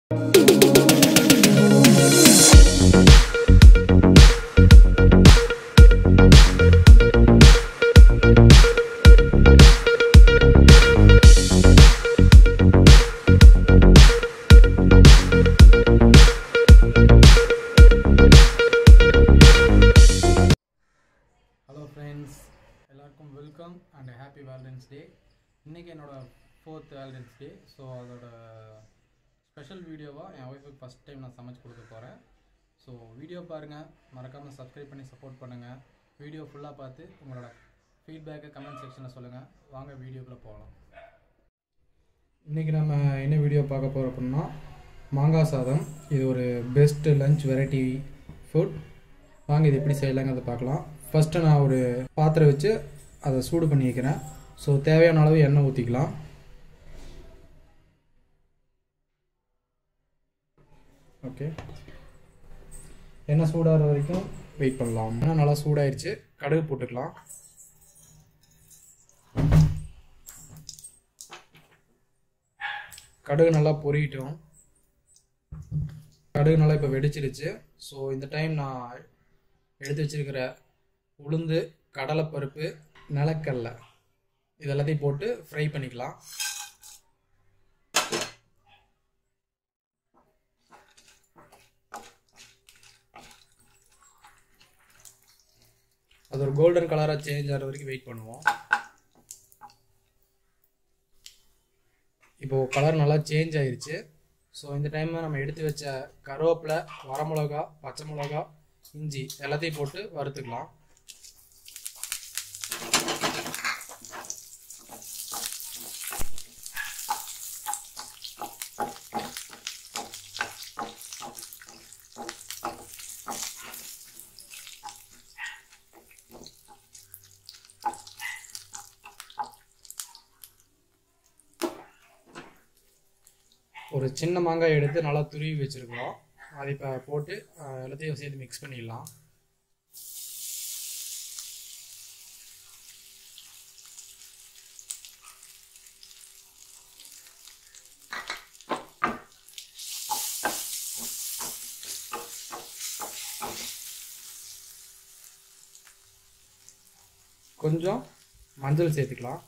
hello friends எல்லாருக்கும் welcome and happy Valentine's day இன்றைக்கி என்னோட ஃபோர்த் வேலண்டைன்ஸ் டே ஸோ அதோட ஸ்பெஷல் வீடியோவாக என் ஒய்ஃபுக்கு ஃபஸ்ட் டைம் நான் சமைச்சு கொடுக்க போகிறேன் ஸோ வீடியோ பாருங்கள் மறக்காமல் சப்ஸ்கிரைப் பண்ணி சப்போர்ட் பண்ணுங்கள் வீடியோ ஃபுல்லாக பார்த்து உங்களோட ஃபீட்பேக்கை கமெண்ட் செக்ஷனில் சொல்லுங்கள் வாங்க வீடியோக்குள்ளே போகலாம் இன்றைக்கி நம்ம என்ன வீடியோ பார்க்க போகிறோம் அப்படின்னா மாங்காய் சாதம் இது ஒரு பெஸ்ட் லஞ்ச் வெரைட்டி ஃபுட் வாங்க இது எப்படி செய்யலாங்கிறத பார்க்கலாம் ஃபஸ்ட்டு நான் ஒரு பாத்திரம் வச்சு அதை சூடு பண்ணி வைக்கிறேன் ஸோ தேவையான அளவு எண்ணெய் ஊற்றிக்கலாம் ஓகே எண்ணெய் சூடாகிற வரைக்கும் வெயிட் பண்ணலாம் எண்ணெய் நல்லா சூடாயிருச்சு கடுகு போட்டுக்கலாம் கடுகு நல்லா பொரியட்டும் கடுகு நல்லா இப்போ வெடிச்சிருச்சு ஸோ இந்த டைம் நான் எடுத்து வச்சிருக்கிற உளுந்து கடலைப்பருப்பு நிலக்கடலை இது எல்லாத்தையும் போட்டு ஃப்ரை பண்ணிக்கலாம் அது ஒரு கோல்டன் கலராக சேஞ்ச் ஆகிற வரைக்கும் வெயிட் பண்ணுவோம் இப்போது கலர் நல்லா சேஞ்ச் ஆயிருச்சு ஸோ இந்த டைமில் நம்ம எடுத்து வச்ச கருவேப்பிலை வரமிளகா பச்சை மிளகா இஞ்சி எல்லாத்தையும் போட்டு வறுத்துக்கலாம் ஒரு சின்ன மாங்காய் எடுத்து நல்லா துருவி வச்சுருக்கோம் அதை இப்போ போட்டு அஹ், எல்லாத்தையும் சேர்த்து மிக்ஸ் பண்ணிடலாம் கொஞ்சம் மஞ்சள் சேர்த்துக்கலாம்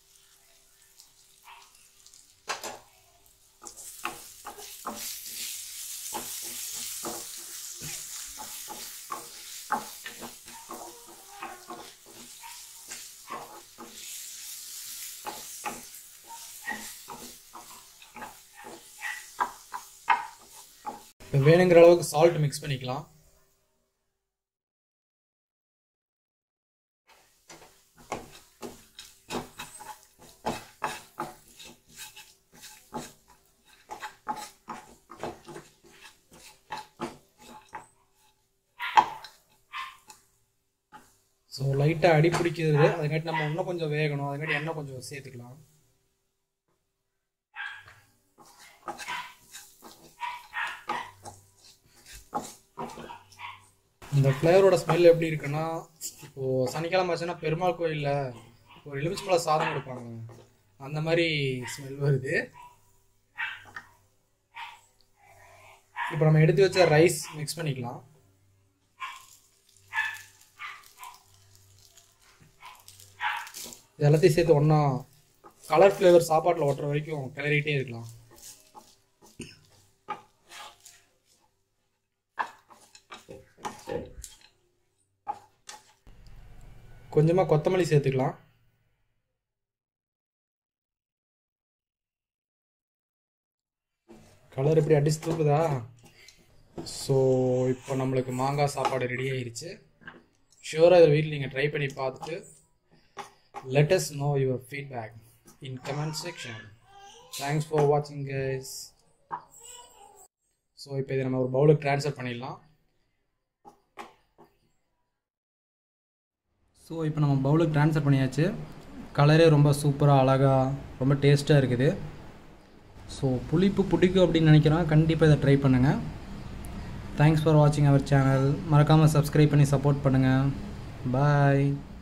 இப்போ வேணுங்கிற அளவுக்கு சால்ட் மிக்ஸ் பண்ணிக்கலாம் ஸோ லைட்டாக அடி பிடிக்கிறது அதுக்காட்டி நம்ம இன்னும் கொஞ்சம் வேகணும் அதுக்காட்டி எண்ணெய் கொஞ்சம் சேர்த்துக்கலாம் இந்த ஃப்ளேவரோட ஸ்மெல் எப்படி இருக்குன்னா இப்போது சனிக்கிழமை ஆச்சுன்னா பெருமாள் கோயிலில் ஒரு எலுமிச்சம்பழ சாதம் கொடுப்பாங்க அந்த மாதிரி ஸ்மெல் வருது இப்போ நம்ம எடுத்து வச்ச ரைஸ் மிக்ஸ் பண்ணிக்கலாம் இது எல்லாத்தையும் சேர்த்து ஒன்றா கலர் ஃப்ளேவர் சாப்பாட்டில் ஒட்டுற வரைக்கும் கிளறிட்டே இருக்கலாம் கொஞ்சமாக கொத்தமல்லி சேர்த்துக்கலாம் கலர் எப்படி அடிச்சு தூக்குதா ஸோ இப்போ நம்மளுக்கு மாங்காய் சாப்பாடு ரெடி ஆயிருச்சு ஷுவராக இதில் வீட்டில் நீங்கள் ட்ரை பண்ணி பார்த்துட்டு let us know your feedback in comment section thanks for watching guys so இப்போ இதை நம்ம ஒரு பவுலுக்கு ட்ரான்ஸ்ஃபர் பண்ணிடலாம் ஸோ இப்போ நம்ம பவுலுக்கு ட்ரான்ஸ்ஃபர் பண்ணியாச்சு கலரே ரொம்ப சூப்பராக அழகாக ரொம்ப டேஸ்ட்டாக இருக்குது ஸோ புளிப்பு பிடிக்கும் அப்படின்னு நினைக்கிறேன் கண்டிப்பாக இதை ட்ரை பண்ணுங்கள் தேங்க்ஸ் ஃபார் வாட்சிங் அவர் சேனல் மறக்காமல் சப்ஸ்கிரைப் பண்ணி சப்போர்ட் பண்ணுங்கள் பாய்